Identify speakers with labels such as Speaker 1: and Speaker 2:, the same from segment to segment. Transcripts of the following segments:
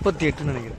Speaker 1: முப்பத்தி எட்டுன்னு நினைக்கிறேன்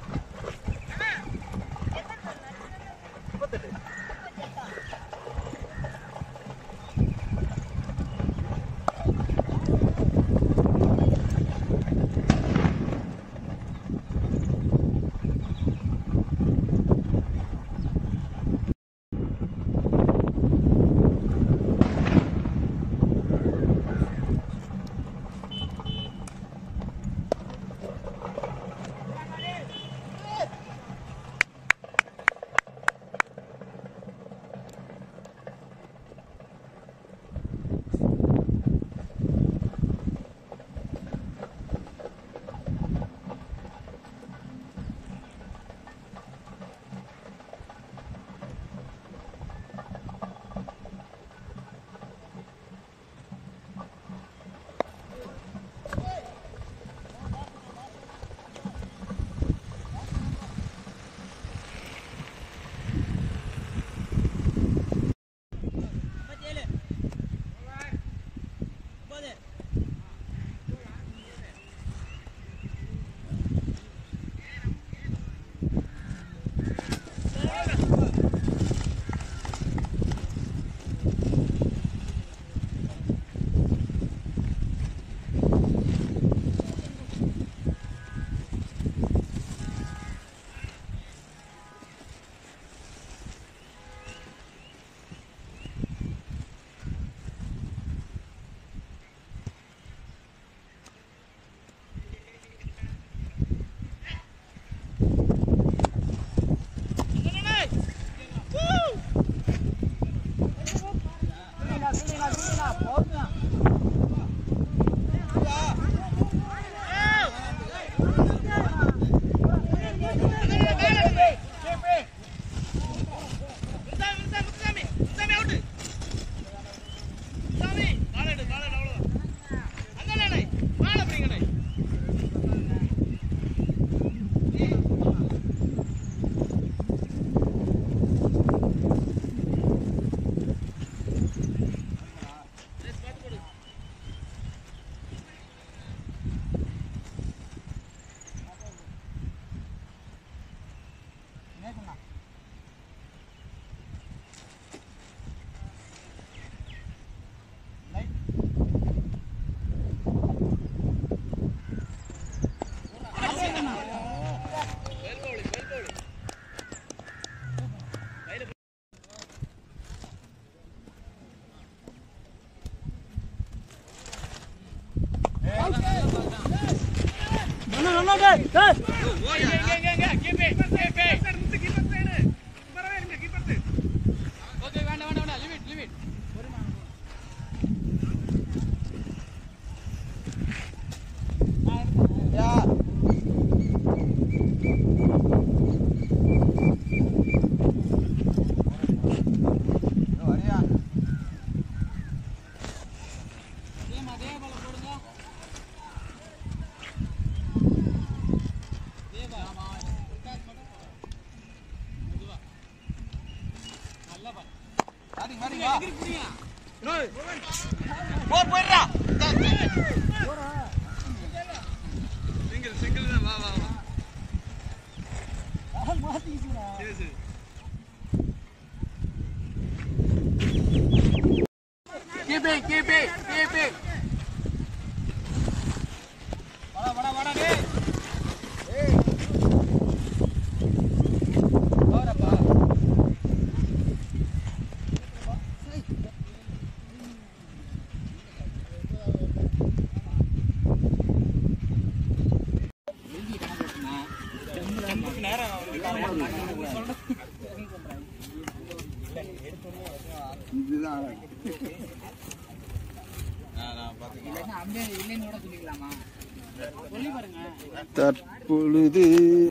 Speaker 1: தற்பொழுது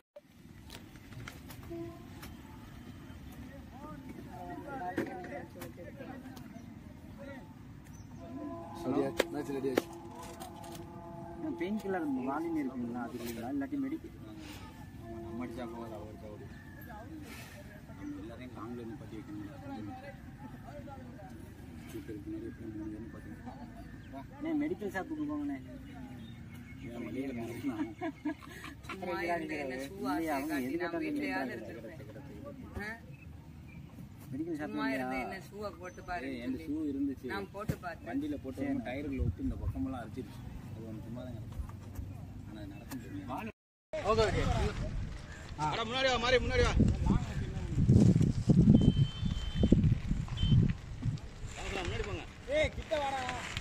Speaker 2: பெயின் கில்லர் வாலின் இருக்குங்களா அது இல்லைங்களா இல்லாட்டி மெடிக்கல் மடிச்சா போகாது அவருக்கு அவரு எல்லாரையும் காங்கில் நிப்பாட்டி வைக்கணும் மெடிக்கல் ஷாப்புக்கு போங்கண்ணே வெளியில் நடத்தினான்
Speaker 1: சும்மா இருந்து என்ன ஷூ ஆசையை காட்டி நான் வீட்லயாவது இருந்திருப்பேன் ஆ?
Speaker 2: மெடிக்கல் ஷாப்
Speaker 1: சும்மா இருந்து என்ன ஷூவை போட்டு பாரு
Speaker 2: என் ஷூ இருந்துச்சு
Speaker 1: நான் போட்டு பார்த்தேன்
Speaker 2: வண்டியில் போட்டு டயரில் விட்டு இந்த பக்கமெல்லாம் அரைச்சிருச்சு அது ஒன்று சும்மா தான் கிடக்கும் ஆனால் அது நடக்க முடியும் ஓகே ஓகே முன்னாடி வா மாறி முன்னாடி வா முன்னாடி போங்க ஏய் கிட்ட வாடா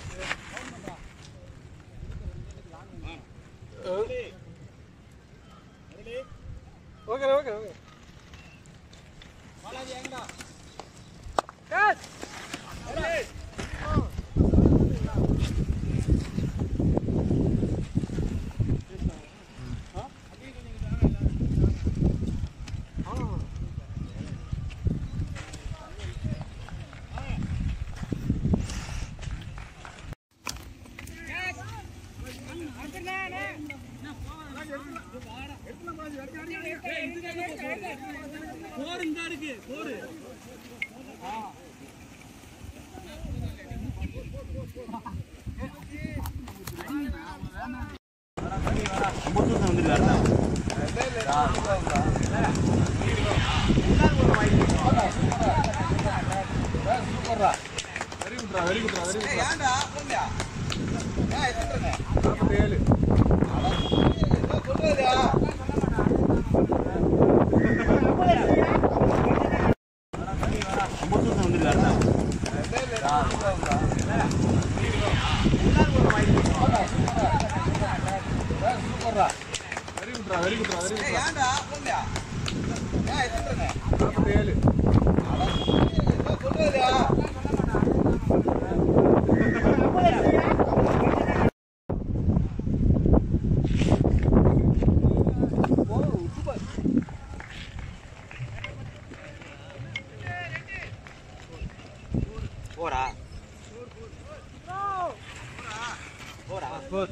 Speaker 3: ஓகே ஓகே ஓகே
Speaker 2: பாலாஜி எங்கடா போடா போடா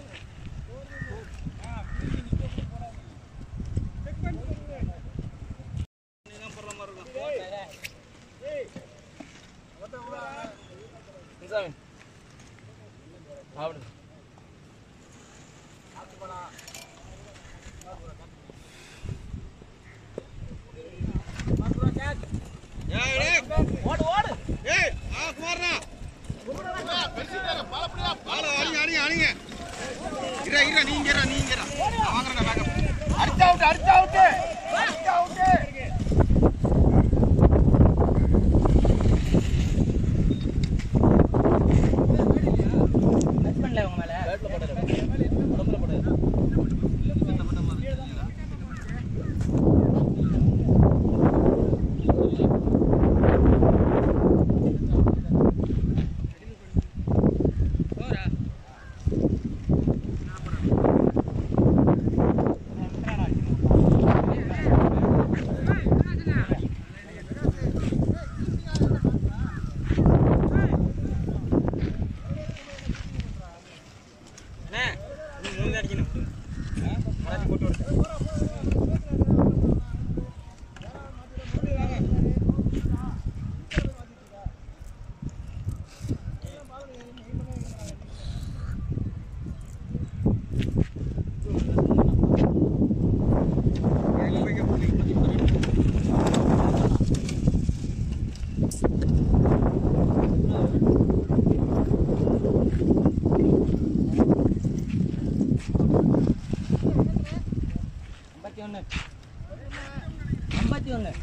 Speaker 2: ஓடு ஓடு ஏய் ஆ குமாரனா பால அணிங்க அணிங்க அணிங்க இரா இரா நீங்க இரா நீங்க இரா நான் வாங்குறேன் பேக்கப் அடிச்சா அவுட் அடிச்சா அவுட் அடிச்சா அவுட் ஐம்பத்தி ஒன்று ஐம்பத்தி ஒன்று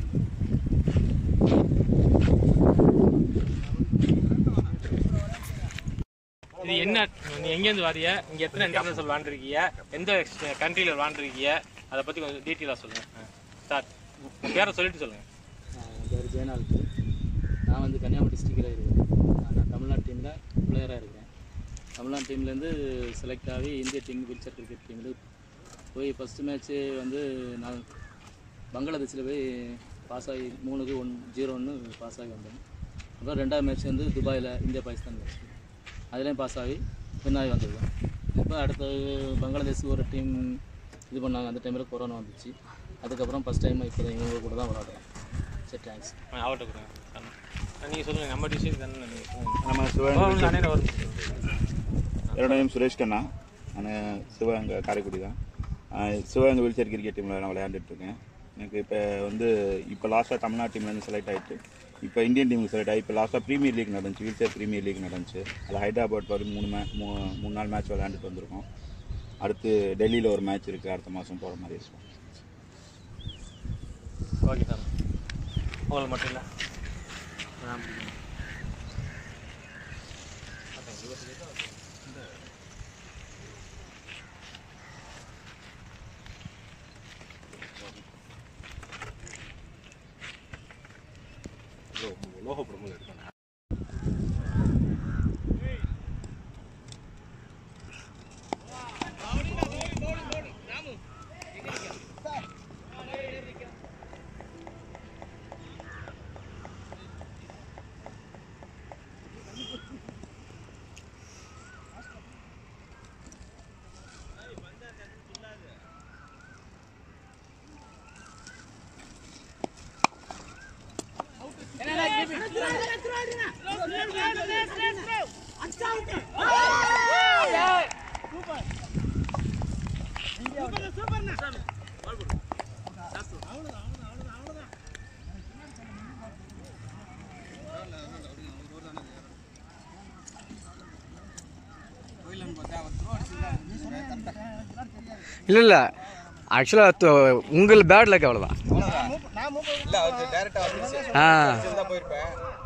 Speaker 3: இது என்ன நீ எங்கேருந்து வாரிய இங்க எத்தனை இன்டர்நேஷனல் விளாண்டுருக்கீங்க எந்த கண்ட்ரியில் விளாண்டுருக்கீங்க அதை பத்தி கொஞ்சம் டீட்டெயிலாக சொல்லுங்க ஸ்டார்ட் பேரை சொல்லிட்டு சொல்லுங்க
Speaker 4: என் பேர் ஜெயநாத் நான் வந்து கன்னியாகுமரி டிஸ்ட்ரிக்டில் இருக்கிறேன் நான் தமிழ்நாடு டீமில் பிளேயராக இருக்கிறேன் தமிழ்நாடு டீம்லேருந்து செலக்ட் ஆகி இந்திய டீம் வீல்சர் கிரிக்கெட் டீமில் போய் ஃபஸ்ட்டு மேட்ச்சு வந்து நான் பங்களாதேஷில் போய் பாஸ் ஆகி மூணுக்கு ஒன் ஜீரோ ஒன்று பாஸ் ஆகி வந்தேன் அப்புறம் ரெண்டாவது மேட்ச் வந்து துபாயில் இந்தியா பாகிஸ்தான் மேட்ச் அதுலேயும் பாஸ் ஆகி வின் ஆகி வந்திருக்கேன் இப்போ அடுத்து பங்களாதேஷ் ஒரு டீம் இது பண்ணாங்க அந்த டைமில் கொரோனா வந்துச்சு அதுக்கப்புறம் ஃபஸ்ட் டைம் இப்போ இவங்க கூட தான் விளாடுறேன் சரி தேங்க்ஸ்
Speaker 3: அவர்கிட்ட கொடுங்க நீங்கள் சொல்லுங்கள் நம்ம டிஸ்ட்ரிக்ட் தானே நீங்கள்
Speaker 5: ನಮ್ಮ ಸುವರ್ಣ
Speaker 3: சொல்லுங்கள் அண்ணே வரும்
Speaker 5: ಎರಡು ನೇಮ್ ಸುರೇಶ್ ಖನ್ನಾ நான் சிவகங்கை காரைக்குடி தான் ஆஹ் சிவகங்கை வீல்சேர் கிரிக்கெட் டீமில் நான் விளையாண்டுட்டு இருக்கேன் எனக்கு இப்போ வந்து இப்போ லாஸ்ட்டாக தமிழ்நாடு டீம்லேருந்து செலக்ட் ஆகிட்டு இப்போ இந்தியன் டீமுக்கு செலக்ட் ஆகி இப்போ லாஸ்ட்டாக ப்ரீமியர் லீக் நடந்துச்சு வீல்சேர் ப்ரீமியர் லீக் நடந்துச்சு அதில் ஹைதராபாத் வரை மூணு மே மூ மூணு நாள் மேட்ச் விளையாண்டுட்டு வந்திருக்கோம் அடுத்து டெல்லியில் ஒரு மேட்ச் இருக்குது அடுத்த மாதம் போகிற மாதிரி இருக்கும்
Speaker 3: ஓகே சார் உங்களுக்கு மட்டும் இல்லை
Speaker 6: இல்லை இல்லை ஆக்சுவலாக உங்கள் பேட் லக் அவ்வளோதான்
Speaker 2: இல்லை அவர் டேரெக்டாக
Speaker 6: ஆ
Speaker 2: போயிருப்பேன்